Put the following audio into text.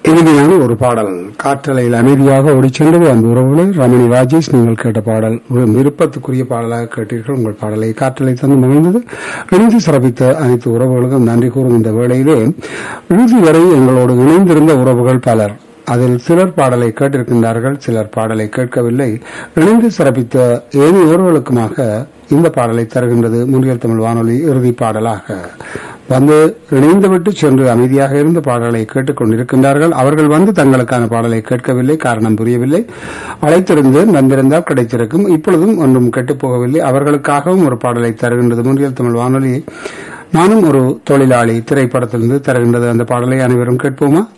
இனிமையான ஒரு பாடல் காற்றலையில் அமைதியாக ஓடிச்சென்றது அந்த உறவுகளை ரமணி ராஜேஷ் நீங்கள் கேட்ட பாடல் ஒரு விருப்பத்துக்குரிய பாடலாக கேட்டீர்கள் உங்கள் பாடலை காற்றலை தந்து மகிழ்ந்தது இணைந்து சிறப்பித்த அனைத்து உறவுகளுக்கும் நன்றி கூறும் இந்த வேளையிலே இறுதி வரை எங்களோடு இணைந்திருந்த உறவுகள் பலர் அதில் சிலர் பாடலை கேட்டிருக்கின்றார்கள் சிலர் பாடலை கேட்கவில்லை இணைந்து சிறப்பித்த ஏழு உறவுகளுக்குமாக இந்த பாடலை தருகின்றது முன்னியல் தமிழ் வானொலி இறுதி பாடலாக வந்து இணைந்துவிட்டு சென்று அமைதியாக இருந்த பாடலை கேட்டுக் கொண்டிருக்கின்றார்கள் அவர்கள் வந்து தங்களுக்கான பாடலை கேட்கவில்லை காரணம் புரியவில்லை அழைத்திருந்து வந்திருந்தால் கிடைத்திருக்கும் இப்பொழுதும் ஒன்றும் கெட்டுப்போகவில்லை அவர்களுக்காகவும் ஒரு பாடலை தருகின்றது முன்னியல் தமிழ் வானொலி நானும் ஒரு தொழிலாளி திரைப்படத்திலிருந்து தருகின்றது அந்த பாடலை அனைவரும் கேட்போமா